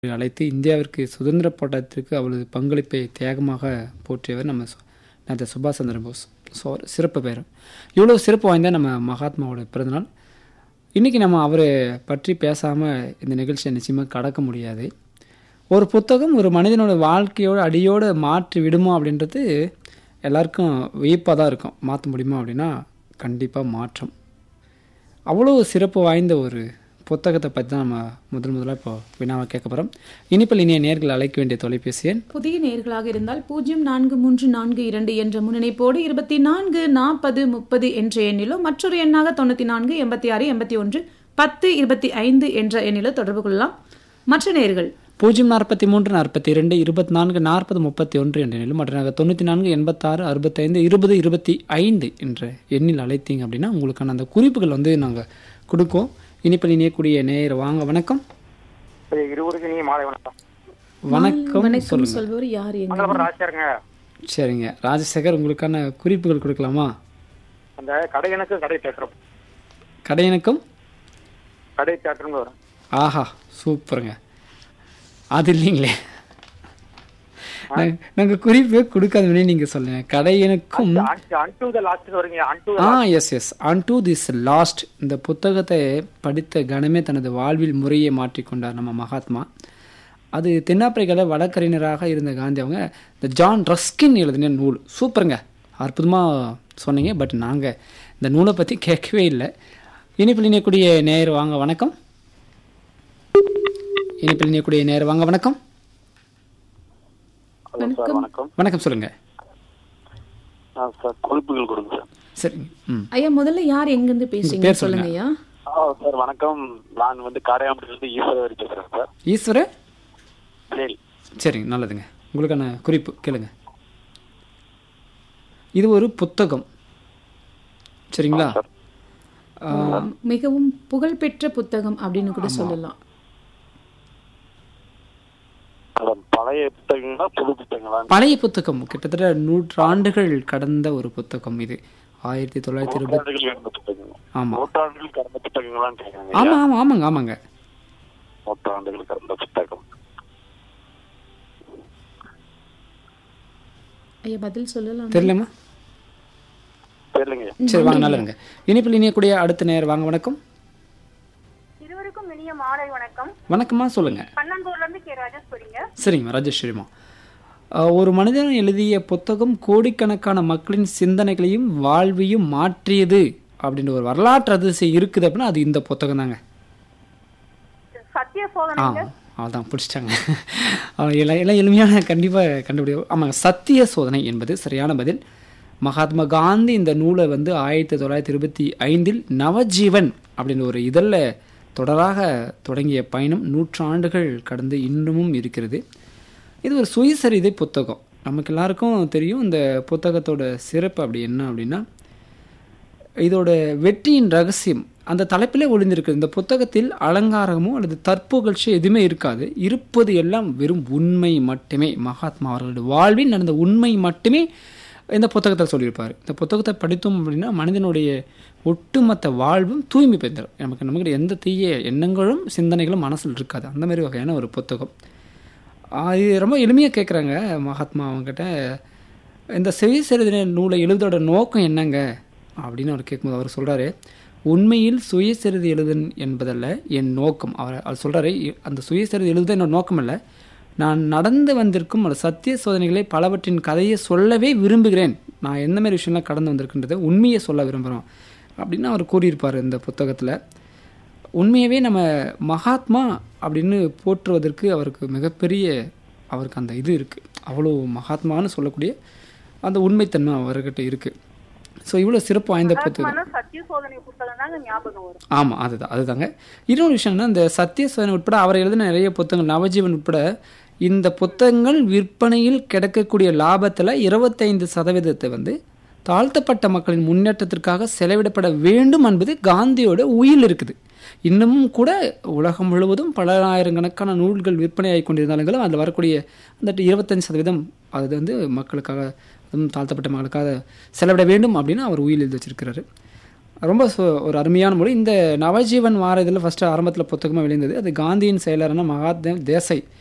அழைத்து இந்தியாவிற்கு சுதந்திர போராட்டத்திற்கு அவரது பங்களிப்பை தியாகமாக போற்றியவர் நம்ம சு- நேதாஜி சுபாஷ் சந்திர போஸ் ஸோ அவர் சிறப்பு பேர் இவ்வளோ சிறப்பு வாய்ந்த நம்ம மகாத்மாவோட பிறந்தநாள் இன்றைக்கி நம்ம அவரை பற்றி பேசாமல் இந்த நிகழ்ச்சியை நிச்சயமாக கடக்க முடியாது ஒரு புத்தகம் ஒரு மனிதனோட வாழ்க்கையோட அடியோடு மாற்றி விடுமா அப்படின்றது எல்லாருக்கும் வியப்பாக தான் இருக்கும் மாற்ற முடியுமா அப்படின்னா கண்டிப்பாக மாற்றம் அவ்வளோ சிறப்பு வாய்ந்த ஒரு புத்தகத்தை பற்றி தான் நம்ம முதல் முதலாக இப்போ வினாவை கேட்க போகிறோம் இனிப்பில் இனிய நேர்கள் அழைக்க வேண்டிய தொலைபேசி எண் புதிய நேர்களாக இருந்தால் பூஜ்ஜியம் நான்கு மூன்று நான்கு இரண்டு என்ற முன்னணிப்போடு இருபத்தி நான்கு நாற்பது முப்பது என்ற எண்ணிலோ மற்றொரு எண்ணாக தொண்ணூற்றி நான்கு எண்பத்தி ஆறு எண்பத்தி ஒன்று பத்து இருபத்தி ஐந்து என்ற எண்ணிலோ தொடர்பு கொள்ளலாம் மற்ற நேர்கள் பூஜ்ஜியம் நாற்பத்தி மூன்று நாற்பத்தி இரண்டு இருபத்தி நான்கு நாற்பது முப்பத்தி ஒன்று என்ற எண்ணிலும் மற்ற தொண்ணூற்றி நான்கு எண்பத்தாறு அறுபத்தைந்து இருபது இருபத்தி ஐந்து என்ற எண்ணில் அழைத்தீங்க அப்படின்னா உங்களுக்கான அந்த குறிப்புகள் வந்து நாங்கள் கொடுக்கோம் இனிப்பில் இனியக்கூடிய நேயர் வாங்க வணக்கம் சரி, இருவருக்கு நீ மாலை வணக்கம் வணக்கம் வணக்கம் சொல்லுங்க சொல்பவர் யார் எங்க மங்களபுரம் ராசியாருங்க சரிங்க ராஜசேகர் உங்களுக்கான குறிப்புகள் கொடுக்கலாமா அந்த கடை எனக்கு கடை தேட்டரும் கடையனுக்கும் கடை தேட்டருங்க வரும் ஆஹா சூப்பருங்க அது இல்லைங்களே நாங்கள் குறிப்பே கொடுக்காதவனே நீங்கள் சொல்லுங்க கடையனுக்கும் அன்டு த லாஸ்ட் வருங்க அன்டு ஆ எஸ் எஸ் அன் டு திஸ் லாஸ்ட் இந்த புத்தகத்தை படித்த கணமே தனது வாழ்வில் முறையை மாற்றிக்கொண்டார் நம்ம மகாத்மா அது தென்னாப்பிரிக்காவில் வழக்கறிஞராக இருந்த காந்தி அவங்க இந்த ஜான் ரஸ்கின் எழுதின நூல் சூப்பருங்க அற்புதமாக சொன்னீங்க பட் நாங்கள் இந்த நூலை பற்றி கேட்கவே இல்லை இனிப்பில் இணையக்கூடிய நேயர் வாங்க வணக்கம் இனிப்பில் இணையக்கூடிய நேயர் வாங்க வணக்கம் ஹலோ சார் வணக்கம் வணக்கம் சொல்லுங்கள் ஆ சார் குறிப்புகள் கொடுங்க சார் சரிங்க ம் ஐயா முதல்ல யார் எங்கிருந்து பேசுறீங்க பேர் சொல்லுங்க சொல்லுங்க. ஐயா ஆ சார் வணக்கம் நான் வந்து காரையாம்பட்டிலிருந்து ஈஸ்வரர் பேசுறேன் சார் ஈஸ்வர சரி சரிங்க நல்லதுங்க உங்களுக்கான குறிப்பு கேளுங்க இது ஒரு புத்தகம் சரிங்களா சார். ஆ, மிகவும் புகழ்பெற்ற புத்தகம் அப்படின்னு கூட சொல்லலாம் அதான் பழைய புத்தகங்களா புது புத்தகங்களா பழைய புத்தகம் கிட்டத்தட்ட நூற்றாண்டுகள் கடந்த ஒரு புத்தகம் இது ஆயிரத்தி தொள்ளாயிரத்தி இருபத்தி நூற்றாண்டுகள் கடந்த புத்தகங்கள் ஆமா நூற்றாண்டுகள் கடந்த புத்தகங்களான்னு கேட்குறாங்க ஆமா ஆமா ஆமாங்க ஆமாங்க நூற்றாண்டுகள் கடந்த புத்தகம் ஐயா பதில் சொல்லலாம் தெரியலமா தெரியலங்க சரி வாங்க நல்லதுங்க இனிப்பில் இனியக்கூடிய அடுத்த நேர் வாங்க வணக்கம் இருவருக்கும் இனிய மாலை வணக்கம் வணக்கம்மா சொல்லுங்க பன்னந்தூர்ல இருந்து கே ராஜேஸ்வரிங்க சரிங்கம்மா ராஜேஸ்வரிமா ஆ, ஒரு மனிதன் எழுதிய புத்தகம் கோடிக்கணக்கான மக்களின் சிந்தனைகளையும் வாழ்வையும் மாற்றியது அப்படின்ற ஒரு வரலாற்று அதிசயம் இருக்குது அப்படின்னா அது இந்த புத்தகம் தாங்க சத்திய ஆ சோதனை அதான் பிடிச்சிட்டாங்க அவன் எல்லாம் எல்லாம் எளிமையான கண்டிப்பாக கண்டுபிடி ஆமாங்க சத்திய சோதனை என்பது சரியான பதில் மகாத்மா காந்தி இந்த நூலை வந்து ஆயிரத்தி தொள்ளாயிரத்தி இருபத்தி ஐந்தில் நவஜீவன் அப்படின்ற ஒரு இதழில் தொடராக தொடங்கிய பயணம் நூற்றாண்டுகள் கடந்து இன்னமும் இருக்கிறது இது ஒரு சுயசரிதை புத்தகம் நமக்கு எல்லாருக்கும் தெரியும் இந்த புத்தகத்தோட சிறப்பு அப்படி என்ன அப்படின்னா இதோட வெற்றியின் ரகசியம் அந்த தலைப்பிலே ஒளிந்திருக்கு இந்த புத்தகத்தில் அலங்காரமோ அல்லது தற்புகழ்ச்சி எதுவுமே இருக்காது இருப்பது எல்லாம் வெறும் உண்மை மட்டுமே மகாத்மா அவர்களுடைய வாழ்வில் நடந்த உண்மை மட்டுமே இந்த புத்தகத்தில் சொல்லியிருப்பார் இந்த புத்தகத்தை படித்தோம் அப்படின்னா மனிதனுடைய ஒட்டுமொத்த வாழ்வும் தூய்மை பெறுதல் நமக்கு நமக்கு எந்த தீய எண்ணங்களும் சிந்தனைகளும் மனசில் இருக்காது அந்த மாதிரி வகையான ஒரு புத்தகம் ஆஹ் இது ரொம்ப எளிமையாக கேட்குறாங்க மகாத்மா அவங்ககிட்ட இந்த சுயசரிதை நூலை எழுதோட நோக்கம் என்னங்க அப்படின்னு அவர் கேட்கும்போது அவர் சொல்கிறாரு உண்மையில் சுயசரிதை எழுதன் என்பதல்ல என் நோக்கம் அவர் அவர் சொல்கிறாரு அந்த சுயசரிதை எழுதுவது என்னோட நோக்கம் அல்ல நான் நடந்து வந்திருக்கும் அந்த சத்திய சோதனைகளை பலவற்றின் கதையை சொல்லவே விரும்புகிறேன் நான் எந்த மாதிரி விஷயம்லாம் கடந்து வந்திருக்கின்றதை உண்மையை சொல்ல விரும்புகிறோம் அப்படின்னு அவர் கூறியிருப்பார் இந்த புத்தகத்தில் உண்மையாகவே நம்ம மகாத்மா அப்படின்னு போற்றுவதற்கு அவருக்கு மிகப்பெரிய அவருக்கு அந்த இது இருக்குது அவ்வளோ மகாத்மான்னு சொல்லக்கூடிய அந்த உண்மைத்தன்மை அவர்கிட்ட இருக்குது ஸோ இவ்வளோ சிறப்பு வாய்ந்த புத்தகம் சத்திய சோதனை புத்தகம் தாங்க ஞாபகம் வரும் ஆமாம் அதுதான் அதுதாங்க இன்னொரு விஷயம்னா இந்த சத்திய சோதனை உட்பட அவர் எழுதின நிறைய புத்தகங்கள் நவஜீவன் உட்பட இந்த புத்தகங்கள் விற்பனையில் கிடைக்கக்கூடிய லாபத்தில் இருபத்தைந்து சதவீதத்தை வந்து தாழ்த்தப்பட்ட மக்களின் முன்னேற்றத்திற்காக செலவிடப்பட வேண்டும் என்பது காந்தியோட உயில் இருக்குது இன்னமும் கூட உலகம் முழுவதும் பல ஆயிரக்கணக்கான நூல்கள் விற்பனையாகி கொண்டிருந்தாலும் அதில் வரக்கூடிய அந்த இருபத்தஞ்சு சதவீதம் அது வந்து மக்களுக்காக அதுவும் தாழ்த்தப்பட்ட மக்களுக்காக செலவிட வேண்டும் அப்படின்னு அவர் உயில் எழுதி வச்சிருக்கிறாரு ரொம்ப சு- ஒரு அருமையான மொழி இந்த நவஜீவன் வார இதில் ஃபஸ்ட்டு ஆரம்பத்தில் புத்தகமாக வெளிந்தது அது காந்தியின் செயலரான மகாத்மா தேசாய்